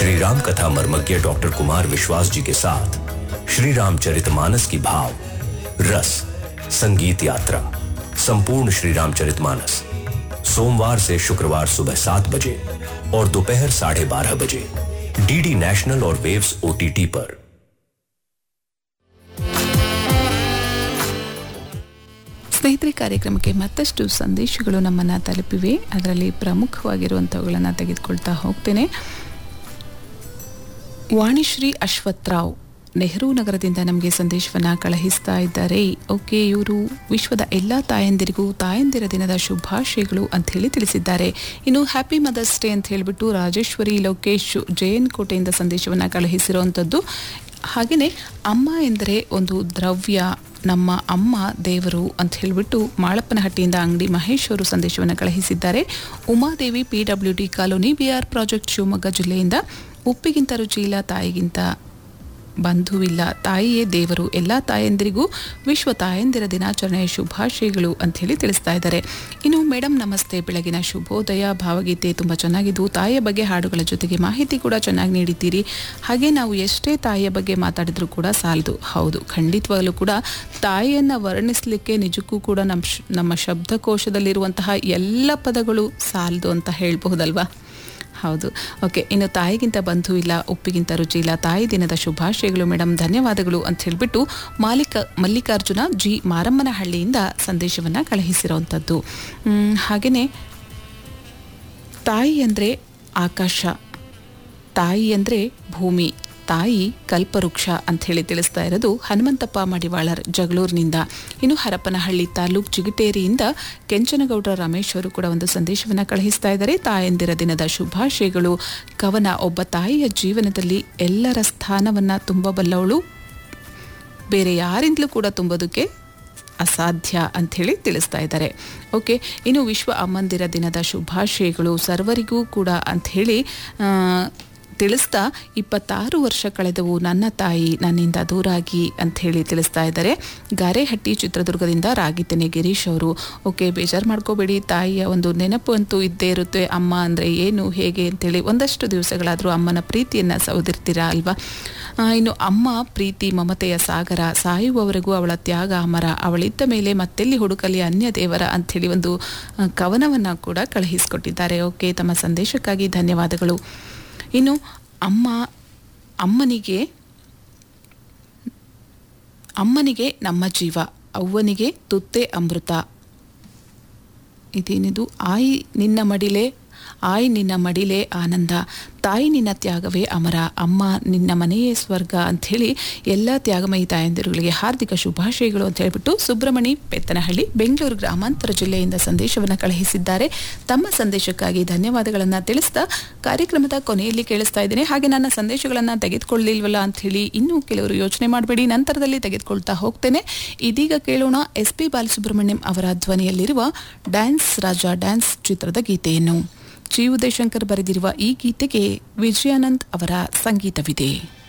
श्री राम कथा मर्मज्ञ डॉक्टर कुमार विश्वास जी के साथ श्री रामचरितमानस की भाव रस संगीत यात्रा संपूर्ण श्री रामचरितमानस सोमवार से शुक्रवार सुबह सात बजे और दोपहर साढ़े बारह बजे डीडी नेशनल और वेव्स ओटीटी पर ಸ್ನೇಹಿತರೆ ಕಾರ್ಯಕ್ರಮಕ್ಕೆ ಮತ್ತಷ್ಟು ಸಂದೇಶಗಳು ನಮ್ಮನ್ನು ತಲುಪಿವೆ ಅದರಲ್ಲಿ ಪ್ರಮುಖವಾಗಿರುವಂಥವುಗಳನ್ನು ತೆಗೆದುಕೊಳ್ತಾ ಹೋಗ್ತೇನೆ ವಾಣಿಶ್ರೀ ಅಶ್ವತ್ರಾವ್ ನೆಹರು ನಗರದಿಂದ ನಮಗೆ ಸಂದೇಶವನ್ನು ಕಳುಹಿಸ್ತಾ ಇದ್ದಾರೆ ಓಕೆ ಇವರು ವಿಶ್ವದ ಎಲ್ಲ ತಾಯಂದಿರಿಗೂ ತಾಯಂದಿರ ದಿನದ ಶುಭಾಶಯಗಳು ಅಂತ ಹೇಳಿ ತಿಳಿಸಿದ್ದಾರೆ ಇನ್ನು ಹ್ಯಾಪಿ ಮದರ್ಸ್ ಡೇ ಅಂತ ಹೇಳಿಬಿಟ್ಟು ರಾಜೇಶ್ವರಿ ಲೋಕೇಶ್ ಜಯನ್ ಕೋಟೆಯಿಂದ ಸಂದೇಶವನ್ನು ಕಳುಹಿಸಿರುವಂಥದ್ದು ಹಾಗೆಯೇ ಅಮ್ಮ ಎಂದರೆ ಒಂದು ದ್ರವ್ಯ ನಮ್ಮ ಅಮ್ಮ ದೇವರು ಅಂತ ಹೇಳಿಬಿಟ್ಟು ಮಾಳಪ್ಪನಹಟ್ಟಿಯಿಂದ ಅಂಗಡಿ ಮಹೇಶ್ ಅವರು ಸಂದೇಶವನ್ನು ಕಳುಹಿಸಿದ್ದಾರೆ Umadevi P W D colony B R project Shivamogga ಜಿಲ್ಲೆಯಿಂದ ಉಪ್ಪಿಗಿಂತ ರುಚಿಯಿಲ್ಲ ತಾಯಿಗಿಂತ ಬಂಧುವಿಲ್ಲ ತಾಯಿಯೇ ದೇವರು ಎಲ್ಲ ತಾಯಂದಿರಿಗೂ ವಿಶ್ವ ತಾಯಂದಿರ ದಿನಾಚರಣೆಯ ಶುಭಾಶಯಗಳು ಅಂತ ಹೇಳಿ ತಿಳಿಸ್ತಾ ಇದ್ದಾರೆ ಇನ್ನು ಮೇಡಮ್ ನಮಸ್ತೆ ಬೆಳಗಿನ ಶುಭೋದಯ ಭಾವಗೀತೆ ತುಂಬ ಚೆನ್ನಾಗಿದ್ದು ತಾಯಿಯ ಬಗ್ಗೆ ಹಾಡುಗಳ ಜೊತೆಗೆ ಮಾಹಿತಿ ಕೂಡ ಚೆನ್ನಾಗಿ ನೀಡಿದ್ದೀರಿ ಹಾಗೆ ನಾವು ಎಷ್ಟೇ ತಾಯಿಯ ಬಗ್ಗೆ ಮಾತಾಡಿದ್ರೂ ಕೂಡ ಸಾಲದು ಹೌದು ಖಂಡಿತವಾಗಲೂ ಕೂಡ ತಾಯಿಯನ್ನು ವರ್ಣಿಸಲಿಕ್ಕೆ ನಿಜಕ್ಕೂ ಕೂಡ ನಮ್ಮ ಶ್- ನಮ್ಮ ಶಬ್ದಕೋಶದಲ್ಲಿರುವಂತಹ ಎಲ್ಲ ಪದಗಳು ಸಾಲದು ಅಂತ ಹೇಳ್ಬಹುದಲ್ವಾ ಹೌದು ಓಕೆ ಇನ್ನು ತಾಯಿಗಿಂತ ಬಂಧು ಇಲ್ಲ ಉಪ್ಪಿಗಿಂತ ರುಚಿ ಇಲ್ಲ ತಾಯಿ ದಿನದ ಶುಭಾಶಯಗಳು ಮೇಡಮ್ ಧನ್ಯವಾದಗಳು ಅಂತ ಹೇಳಿಬಿಟ್ಟು ಮಾಲಿಕ ಮಲ್ಲಿಕಾರ್ಜುನ ಜಿ ಮಾರಮ್ಮನಹಳ್ಳಿಯಿಂದ ಸಂದೇಶವನ್ನು ಕಳುಹಿಸಿರೋವಂಥದ್ದು ಹಾಗೆಯೇ ತಾಯಿ ಅಂದರೆ ಆಕಾಶ ತಾಯಿ ಅಂದರೆ ಭೂಮಿ ತಾಯಿ ಕಲ್ಪವೃಕ್ಷ ಅಂತ ಹೇಳಿ ತಿಳಿಸ್ತಾ ಇರೋದು ಹನುಮಂತಪ್ಪ ಮಡಿವಾಳರ್ ಜಗಳೂರಿನಿಂದ ಇನ್ನು ಹರಪನಹಳ್ಳಿ ತಾಲೂಕ್ ಚಿಗಟೇರಿಯಿಂದ ಕೆಂಚನಗೌಡರ ರಮೇಶ್ ಅವರು ಕೂಡ ಒಂದು ಸಂದೇಶವನ್ನು ಕಳುಹಿಸ್ತಾ ಇದ್ದಾರೆ ತಾಯಂದಿರ ದಿನದ ಶುಭಾಶಯಗಳು ಕವನ ಒಬ್ಬ ತಾಯಿಯ ಜೀವನದಲ್ಲಿ ಎಲ್ಲರ ಸ್ಥಾನವನ್ನು ತುಂಬಬಲ್ಲವಳು ಬೇರೆ ಯಾರಿಂದಲೂ ಕೂಡ ತುಂಬೋದಕ್ಕೆ ಅಸಾಧ್ಯ ಅಂಥೇಳಿ ತಿಳಿಸ್ತಾ ಇದ್ದಾರೆ ಓಕೆ ಇನ್ನು ವಿಶ್ವ ಅಮ್ಮಂದಿರ ದಿನದ ಶುಭಾಶಯಗಳು ಸರ್ವರಿಗೂ ಕೂಡ ಅಂಥೇಳಿ ಆ, ತಿಳಿಸ್ತಾ ಇಪ್ಪತ್ತಾರು ವರ್ಷ ಕಳೆದವು ನನ್ನ ತಾಯಿ ನನ್ನಿಂದ ದೂರಾಗಿ ಅಂಥೇಳಿ ತಿಳಿಸ್ತಾ ಇದ್ದಾರೆ ಗಾರೆಹಟ್ಟಿ ಚಿತ್ರದುರ್ಗದಿಂದ ರಾಗಿತೆನೆ ಗಿರೀಶ್ ಅವರು ಓಕೆ ಬೇಜಾರು ಮಾಡ್ಕೋಬೇಡಿ ತಾಯಿಯ ಒಂದು ನೆನಪು ಅಂತೂ ಇದ್ದೇ ಇರುತ್ತೆ ಅಮ್ಮ ಅಂದರೆ ಏನು ಹೇಗೆ ಅಂತೇಳಿ ಒಂದಷ್ಟು ದಿವಸಗಳಾದರೂ ಅಮ್ಮನ ಪ್ರೀತಿಯನ್ನು ಸೌದಿರ್ತೀರಾ ಅಲ್ವಾ ಆ, ಇನ್ನು ಅಮ್ಮ ಪ್ರೀತಿ ಮಮತೆಯ ಸಾಗರ ಸಾಯುವವರೆಗೂ ಅವಳ ತ್ಯಾಗ ಅಮರ ಅವಳಿದ್ದ ಮೇಲೆ ಮತ್ತೆಲ್ಲಿ ಹುಡುಕಲಿ ಅನ್ಯ ದೇವರ ಅಂಥೇಳಿ ಒಂದು ಆ, ಕವನವನ್ನು ಕೂಡ ಕಳುಹಿಸಿಕೊಟ್ಟಿದ್ದಾರೆ ಓಕೆ ತಮ್ಮ ಸಂದೇಶಕ್ಕಾಗಿ ಧನ್ಯವಾದಗಳು ಇನ್ನು ಅಮ್ಮ ಅಮ್ಮನಿಗೆ ಅಮ್ಮನಿಗೆ ನಮ್ಮ ಜೀವ ಅವ್ವನಿಗೆ ತುತ್ತೆ ಅಮೃತ ಇದೇನಿದು ಆಯಿ ನಿನ್ನ ಮಡಿಲೆ ಆಯಿ ನಿನ್ನ ಮಡಿಲೆ ಆನಂದ ತಾಯಿ ನಿನ್ನ ತ್ಯಾಗವೇ ಅಮರ ಅಮ್ಮ ನಿನ್ನ ಮನೆಯೇ ಸ್ವರ್ಗ ಅಂಥೇಳಿ ಎಲ್ಲ ತ್ಯಾಗಮಯಿ ತಾಯಂದಿರುಗಳಿಗೆ ಹಾರ್ದಿಕ ಶುಭಾಶಯಗಳು ಅಂತ ಹೇಳ್ಬಿಟ್ಟು ಸುಬ್ರಹ್ಮಣಿ ಪೆತ್ತನಹಳ್ಳಿ ಬೆಂಗಳೂರು ಗ್ರಾಮಾಂತರ ಜಿಲ್ಲೆಯಿಂದ ಸಂದೇಶವನ್ನು ಕಳುಹಿಸಿದ್ದಾರೆ ತಮ್ಮ ಸಂದೇಶಕ್ಕಾಗಿ ಧನ್ಯವಾದಗಳನ್ನು ತಿಳಿಸ್ತಾ ಕಾರ್ಯಕ್ರಮದ ಕೊನೆಯಲ್ಲಿ ಕೇಳಿಸ್ತಾ ಇದ್ದೇನೆ ಹಾಗೆ ನನ್ನ ಸಂದೇಶಗಳನ್ನು ತೆಗೆದುಕೊಳ್ಳಿಲ್ವಲ್ಲ ಅಂಥೇಳಿ ಇನ್ನೂ ಕೆಲವರು ಯೋಚನೆ ಮಾಡಬೇಡಿ ನಂತರದಲ್ಲಿ ತೆಗೆದುಕೊಳ್ತಾ ಹೋಗ್ತೇನೆ ಇದೀಗ ಕೇಳೋಣ ಎಸ್ ಪಿ ಬಾಲಸುಬ್ರಹ್ಮಣ್ಯಂ ಅವರ ಧ್ವನಿಯಲ್ಲಿರುವ ಡ್ಯಾನ್ಸ್ ರಾಜ ಡ್ಯಾನ್ಸ್ ಚಿತ್ರದ ಗೀತೆಯನ್ನು ಜಿ ಉದಯಶಂಕರ್ ಬರೆದಿರುವ ಈ ಗೀತೆಗೆ ವಿಜಯಾನಂದ್ ಅವರ ಸಂಗೀತವಿದೆ